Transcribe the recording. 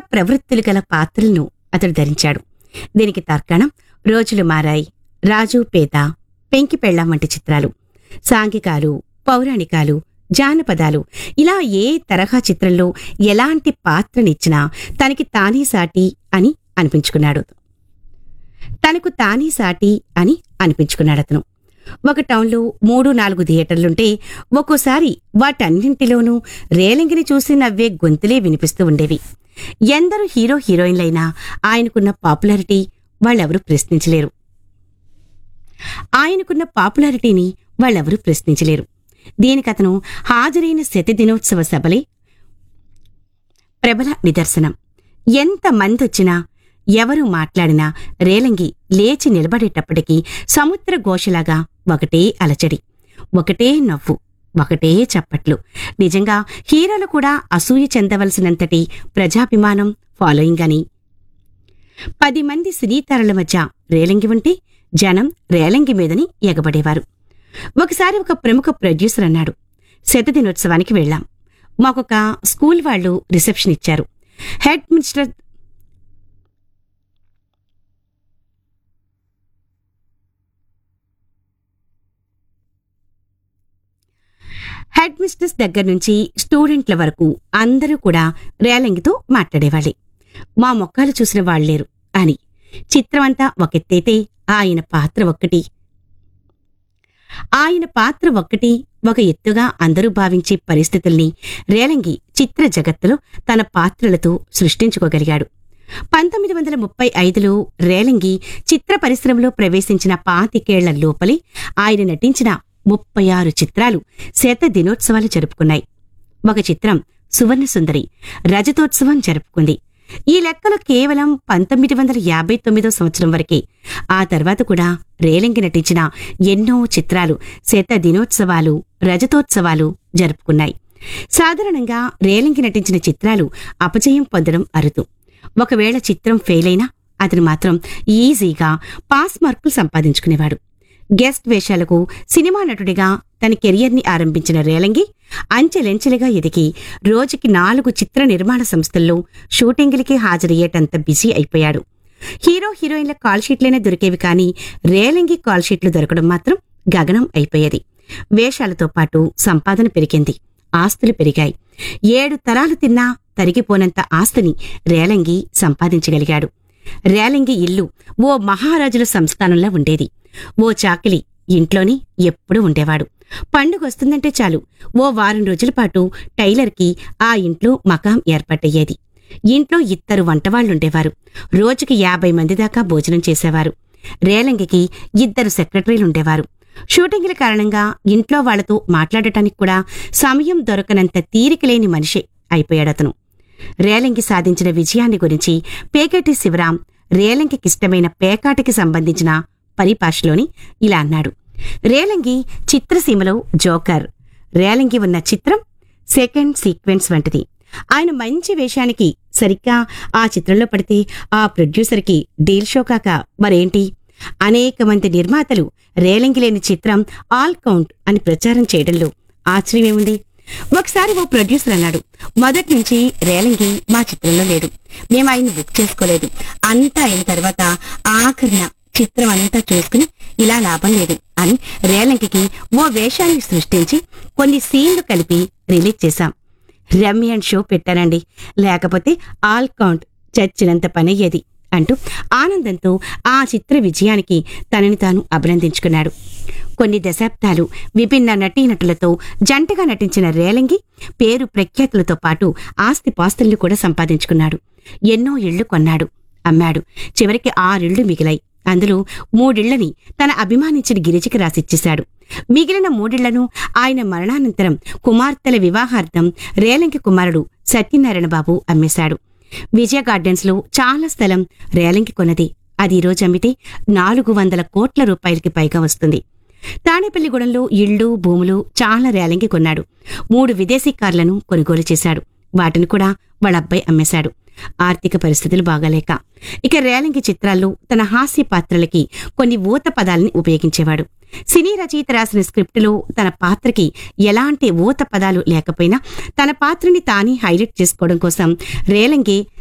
ప్రవృత్తులు గల పాత్రలను అతడు ధరించాడు దీనికి తర్కణం రోజులు మారాయి రాజు పేద పెంకి పెళ్ళాం వంటి చిత్రాలు సాంఘికాలు పౌరాణికాలు జానపదాలు ఇలా ఏ తరహా చిత్రంలో ఎలాంటి పాత్రనిచ్చినా తనకి తానే సాటి అని అనిపించుకున్నాడు తనకు తానే సాటి అని అనిపించుకున్నాడు అతను ఒక టౌన్లో మూడు నాలుగు థియేటర్లుంటే ఒక్కోసారి వాటన్నింటిలోనూ రేలింగిని చూసి నవ్వే గొంతులే వినిపిస్తూ ఉండేవి ఎందరు హీరో హీరోయిన్లైనా ఆయనకున్న పాపులారిటీ వాళ్ళెవరూ ప్రశ్నించలేరు ఆయనకున్న పాపులారిటీని వాళ్ళెవరూ ప్రశ్నించలేరు దీనికతను హాజరైన శత దినోత్సవ సభలే ప్రబల నిదర్శనం ఎంత మందొచ్చినా ఎవరు మాట్లాడినా రేలంగి లేచి నిలబడేటప్పటికీ సముద్ర ఘోషలాగా ఒకటే అలచడి ఒకటే నవ్వు ఒకటే చప్పట్లు నిజంగా హీరోలు కూడా అసూయ చెందవలసినంతటి ప్రజాభిమానం ఫాలోయింగ్ అని పది మంది సినీతారల మధ్య రేలంగి ఉంటే జనం రేలంగి మీదని ఎగబడేవారు ఒకసారి ఒక ప్రముఖ ప్రొడ్యూసర్ అన్నాడు శతదినోత్సవానికి వెళ్ళాం మాకొక స్కూల్ వాళ్ళు రిసెప్షన్ ఇచ్చారు హెడ్ మినిస్టర్ హెడ్ మిస్టర్స్ దగ్గర నుంచి స్టూడెంట్ల వరకు అందరూ కూడా రేలంగితో మాట్లాడేవాళ్ళే మా మొక్కలు చూసిన వాళ్ళేరు అని చిత్రమంతా ఒకెత్తైతే ఆయన పాత్ర ఒక్కటి ఆయన పాత్ర ఒక్కటి ఒక ఎత్తుగా అందరూ భావించే పరిస్థితుల్ని రేలంగి చిత్ర జగత్తులో తన పాత్రలతో సృష్టించుకోగలిగాడు పంతొమ్మిది వందల ముప్పై ఐదులో రేలంగి చిత్ర పరిశ్రమలో ప్రవేశించిన పాతికేళ్ల లోపలే ఆయన నటించిన ముప్పై ఆరు చిత్రాలు శత దినోత్సవాలు జరుపుకున్నాయి ఒక చిత్రం సువర్ణ సుందరి రజతోత్సవం జరుపుకుంది ఈ లెక్కలో కేవలం పంతొమ్మిది వందల యాభై తొమ్మిదో సంవత్సరం వరకే ఆ తర్వాత కూడా రేలంగి నటించిన ఎన్నో చిత్రాలు శత దినోత్సవాలు రజతోత్సవాలు జరుపుకున్నాయి సాధారణంగా రేలంగి నటించిన చిత్రాలు అపజయం పొందడం అరుదు ఒకవేళ చిత్రం ఫెయిల్ అయినా అతను మాత్రం ఈజీగా పాస్ మార్కులు సంపాదించుకునేవాడు గెస్ట్ వేషాలకు సినిమా నటుడిగా తన కెరియర్ని ఆరంభించిన రేలంగి అంచెలెంచెలుగా ఎదిగి రోజుకి నాలుగు చిత్ర నిర్మాణ సంస్థల్లో షూటింగులకి హాజరయ్యేటంత బిజీ అయిపోయాడు హీరో హీరోయిన్ల కాల్ షీట్లైనా దొరికేవి కానీ రేలంగి కాల్ షీట్లు దొరకడం మాత్రం గగనం అయిపోయేది వేషాలతో పాటు సంపాదన పెరిగింది ఆస్తులు పెరిగాయి ఏడు తరాలు తిన్నా తరిగిపోనంత ఆస్తిని రేలంగి సంపాదించగలిగాడు రేలంగి ఇల్లు ఓ మహారాజుల సంస్థానంలో ఉండేది ఓ చాకిలి ఇంట్లోని ఎప్పుడూ ఉండేవాడు పండుగొస్తుందంటే చాలు ఓ వారం రోజుల పాటు టైలర్కి ఆ ఇంట్లో మకాం ఏర్పాటయ్యేది ఇంట్లో ఇద్దరు వంటవాళ్లుండేవారు రోజుకి యాభై మంది దాకా భోజనం చేసేవారు రేలంగికి ఇద్దరు సెక్రటరీలుండేవారు షూటింగ్ల కారణంగా ఇంట్లో వాళ్లతో మాట్లాడటానికి కూడా సమయం దొరకనంత తీరికలేని మనిషి అయిపోయాడతను రేలంగి సాధించిన విజయాన్ని గురించి పేకేటి శివరాం రేలంగికిష్టమైన పేకాటికి సంబంధించిన పరిభాషలోని ఇలా అన్నాడు రేలంగి చిత్రసీమలో జోకర్ రేలంగి ఉన్న చిత్రం సెకండ్ సీక్వెన్స్ వంటిది ఆయన మంచి వేషానికి సరిగ్గా ఆ చిత్రంలో పడితే ఆ ప్రొడ్యూసర్కి డీల్ షో కాక మరేంటి అనేక మంది నిర్మాతలు రేలంగి లేని చిత్రం ఆల్ కౌంట్ అని ప్రచారం చేయడంలో ఆశ్చర్యమేముంది ఒకసారి ఓ ప్రొడ్యూసర్ అన్నాడు మొదటి నుంచి రేలంగి మా చిత్రంలో లేడు మేము ఆయన్ని బుక్ చేసుకోలేదు అంతా అయిన తర్వాత ఆఖరిన చిత్రం అంతా చూసుకుని ఇలా లాభం లేదు అని రేలంగికి ఓ వేషాన్ని సృష్టించి కొన్ని సీన్లు కలిపి రిలీజ్ చేశాం రమ్మి అండ్ షో పెట్టానండి లేకపోతే ఆల్ కౌంట్ చచ్చినంత పనయ్యేది అంటూ ఆనందంతో ఆ చిత్ర విజయానికి తనని తాను అభినందించుకున్నాడు కొన్ని దశాబ్దాలు విభిన్న నటీనటులతో జంటగా నటించిన రేలంగి పేరు ప్రఖ్యాతులతో పాటు ఆస్తిపాస్తుల్ని కూడా సంపాదించుకున్నాడు ఎన్నో ఇళ్లు కొన్నాడు అమ్మాడు చివరికి ఆరిళ్లు మిగిలాయి అందులో మూడిళ్లని తన అభిమానించిన గిరిజకి రాసిచ్చేశాడు మిగిలిన మూడిళ్లను ఆయన మరణానంతరం కుమార్తెల వివాహార్థం రేలంకి కుమారుడు సత్యనారాయణ బాబు అమ్మేశాడు విజయ గార్డెన్స్ లో చాలా స్థలం రేలంకి కొన్నది అది ఈ రోజు అమ్మితే నాలుగు వందల కోట్ల రూపాయలకి పైగా వస్తుంది తాడేపల్లిగూడెంలో ఇళ్ళు భూములు చాలా రేలంకి కొన్నాడు మూడు విదేశీ కార్లను కొనుగోలు చేశాడు వాటిని కూడా వాళ్ళ అబ్బాయి అమ్మేశాడు ఆర్థిక పరిస్థితులు బాగాలేక ఇక రేలంగి చిత్రాల్లో తన హాస్య పాత్రలకి కొన్ని ఊత పదాలని ఉపయోగించేవాడు సినీ రచయిత రాసిన స్క్రిప్టులో తన పాత్రకి ఎలాంటి ఊత పదాలు లేకపోయినా తన పాత్రని తానే హైలైట్ చేసుకోవడం కోసం రేలంగి